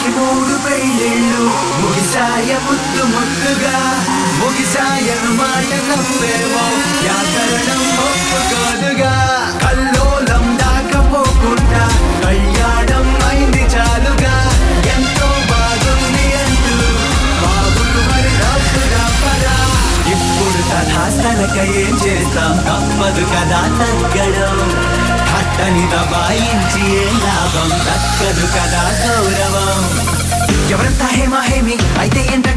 పిల్లకి మూడు పెళ్ళిళ్ళు ముగిసాయ ముద్దు ముద్దుగా ముగిసాయను మాట నవ్వేమో వ్యాకరణం ఒప్పుకోదుగా కల్లోలం దాకపోకుండా కళ్యాణం అయింది చాలుగా ఎంతో బాగుంది అంటూ బాబులు మరి డబ్బుగా పదా ఇప్పుడు తథాస్తనక ఏం చేస్తాం తప్పదు కదా తగ్గడం కట్టని దబాయించి ఏ లాభం దక్కదు కదా గౌరవం ఎవరంతా హేమ హేమి అయితే ఏంట